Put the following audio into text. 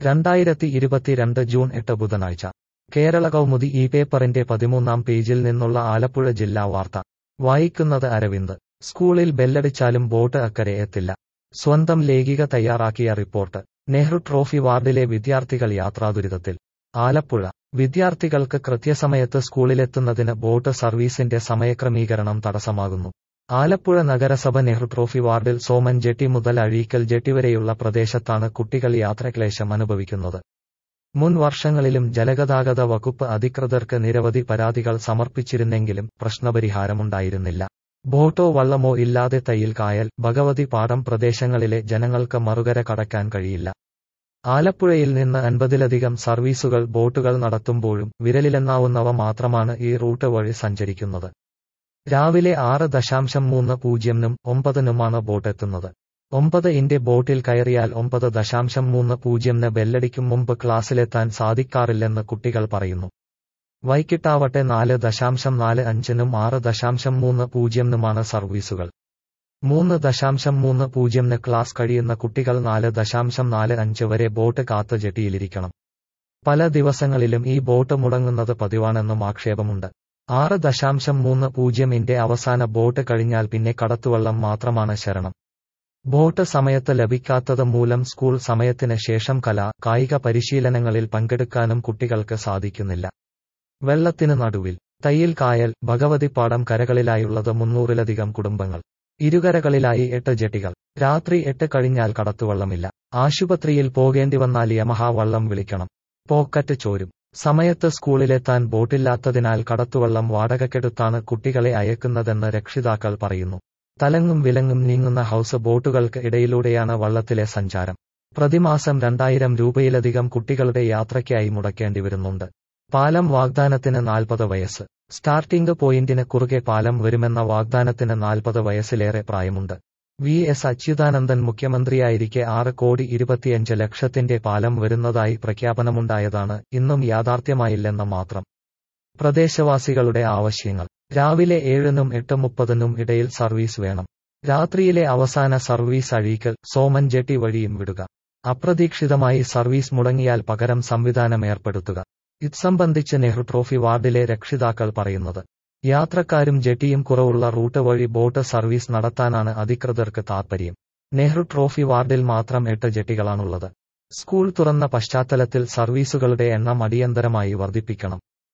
രണ്ടായിരത്തി ഇരുപത്തിരണ്ട് ജൂൺ എട്ട് ബുധനാഴ്ച കേരള കൗമുദി ഈ പേപ്പറിന്റെ പതിമൂന്നാം പേജിൽ നിന്നുള്ള ആലപ്പുഴ ജില്ലാ വാർത്ത വായിക്കുന്നത് അരവിന്ദ് സ്കൂളിൽ ബെല്ലടിച്ചാലും ബോട്ട് അക്കരെ എത്തില്ല സ്വന്തം ലേഖിക തയ്യാറാക്കിയ റിപ്പോർട്ട് നെഹ്റു ട്രോഫി വാർഡിലെ വിദ്യാർത്ഥികൾ യാത്രാദുരിതത്തിൽ ആലപ്പുഴ വിദ്യാർത്ഥികൾക്ക് കൃത്യസമയത്ത് സ്കൂളിലെത്തുന്നതിന് ബോട്ട് സർവീസിന്റെ സമയക്രമീകരണം തടസ്സമാകുന്നു ആലപ്പുഴ നഗരസഭ നെഹ്റു ട്രോഫി വാർഡിൽ സോമൻ ജെട്ടി മുതൽ അഴീക്കൽ ജെട്ടി വരെയുള്ള പ്രദേശത്താണ് കുട്ടികൾ യാത്രക്ലേശം അനുഭവിക്കുന്നത് മുൻ വർഷങ്ങളിലും ജലഗതാഗത വകുപ്പ് അധികൃതർക്ക് നിരവധി പരാതികൾ സമർപ്പിച്ചിരുന്നെങ്കിലും പ്രശ്നപരിഹാരമുണ്ടായിരുന്നില്ല ബോട്ടോ വള്ളമോ ഇല്ലാതെ തയ്യിൽ കായൽ ഭഗവതി പാടം പ്രദേശങ്ങളിലെ ജനങ്ങൾക്ക് മറുകര കടക്കാൻ കഴിയില്ല ആലപ്പുഴയിൽ നിന്ന് അൻപതിലധികം സർവീസുകൾ ബോട്ടുകൾ നടത്തുമ്പോഴും വിരലിലെണ്ണാവുന്നവ മാത്രമാണ് ഈ റൂട്ട് വഴി സഞ്ചരിക്കുന്നത് രാവിലെ ആറ് ദശാംശം മൂന്ന് പൂജ്യമിനും ഒമ്പതിനുമാണ് ബോട്ടെത്തുന്നത് ഒമ്പത് ഇന്റെ ബോട്ടിൽ കയറിയാൽ ഒമ്പത് ദശാംശം മൂന്ന് പൂജ്യമിന് ബെല്ലടിക്കും മുമ്പ് ക്ലാസ്സിലെത്താൻ സാധിക്കാറില്ലെന്ന് കുട്ടികൾ പറയുന്നു വൈകിട്ടാവട്ടെ നാല് ദശാംശം നാല് അഞ്ചിനും ആറ് ദശാംശം മൂന്ന് പൂജ്യമിനുമാണ് സർവീസുകൾ മൂന്ന് ദശാംശം മൂന്ന് പൂജ്യമിന് ക്ലാസ് കഴിയുന്ന കുട്ടികൾ നാല് ദശാംശം നാല് അഞ്ച് വരെ ബോട്ട് കാത്ത് ജെട്ടിയിലിരിക്കണം പല ദിവസങ്ങളിലും ഈ ബോട്ട് മുടങ്ങുന്നത് പതിവാണെന്നും ആക്ഷേപമുണ്ട് ആറ് ദശാംശം മൂന്ന് പൂജ്യമിന്റെ അവസാന ബോട്ട് കഴിഞ്ഞാൽ പിന്നെ കടത്തുവള്ളം മാത്രമാണ് ശരണം ബോട്ട് സമയത്ത് ലഭിക്കാത്തത് മൂലം സ്കൂൾ സമയത്തിന് ശേഷം കല കായിക പരിശീലനങ്ങളിൽ പങ്കെടുക്കാനും കുട്ടികൾക്ക് സാധിക്കുന്നില്ല വെള്ളത്തിന് നടുവിൽ തയ്യിൽ കായൽ ഭഗവതിപ്പാടം കരകളിലായുള്ളത് മുന്നൂറിലധികം കുടുംബങ്ങൾ ഇരുകരകളിലായി എട്ട് ജെട്ടികൾ രാത്രി എട്ട് കഴിഞ്ഞാൽ കടത്തുവള്ളമില്ല ആശുപത്രിയിൽ പോകേണ്ടി വന്നാൽ യമഹ വള്ളം വിളിക്കണം പോക്കറ്റ് ചോരും സമയത്ത് സ്കൂളിലെത്താൻ ബോട്ടില്ലാത്തതിനാൽ കടത്തുവള്ളം വാടകക്കെടുത്താണ് കുട്ടികളെ അയക്കുന്നതെന്ന് രക്ഷിതാക്കൾ പറയുന്നു തലങ്ങും വിലങ്ങും നീങ്ങുന്ന ഹൗസ് ബോട്ടുകൾക്ക് ഇടയിലൂടെയാണ് വള്ളത്തിലെ സഞ്ചാരം പ്രതിമാസം രണ്ടായിരം രൂപയിലധികം കുട്ടികളുടെ യാത്രയ്ക്കായി മുടക്കേണ്ടി വരുന്നുണ്ട് പാലം വാഗ്ദാനത്തിന് നാൽപ്പത് വയസ്സ് സ്റ്റാർട്ടിംഗ് പോയിന്റിന് കുറുകെ പാലം വരുമെന്ന വാഗ്ദാനത്തിന് നാൽപ്പത് വയസ്സിലേറെ പ്രായമുണ്ട് വി എസ് അച്യുതാനന്ദൻ മുഖ്യമന്ത്രിയായിരിക്കെ ആറ് കോടി ഇരുപത്തിയഞ്ച് ലക്ഷത്തിന്റെ പാലം വരുന്നതായി പ്രഖ്യാപനമുണ്ടായതാണ് ഇന്നും യാഥാർത്ഥ്യമായില്ലെന്ന് മാത്രം പ്രദേശവാസികളുടെ ആവശ്യങ്ങൾ രാവിലെ ഏഴിനും എട്ട് മുപ്പതിനും ഇടയിൽ സർവീസ് വേണം രാത്രിയിലെ അവസാന സർവീസ് അഴീക്കൽ സോമൻ ജെട്ടി വഴിയും വിടുക അപ്രതീക്ഷിതമായി സർവീസ് മുടങ്ങിയാൽ പകരം സംവിധാനം ഏർപ്പെടുത്തുക ഇത് സംബന്ധിച്ച് നെഹ്റു ട്രോഫി വാർഡിലെ രക്ഷിതാക്കൾ പറയുന്നത് യാത്രക്കാരും ജെട്ടിയും കുറവുള്ള റൂട്ട് വഴി ബോട്ട് സർവീസ് നടത്താനാണ് അധികൃതർക്ക് താൽപര്യം നെഹ്റു ട്രോഫി വാർഡിൽ മാത്രം എട്ട് ജെട്ടികളാണുള്ളത് സ്കൂൾ തുറന്ന പശ്ചാത്തലത്തിൽ സർവീസുകളുടെ എണ്ണം അടിയന്തരമായി വർദ്ധിപ്പിക്കണം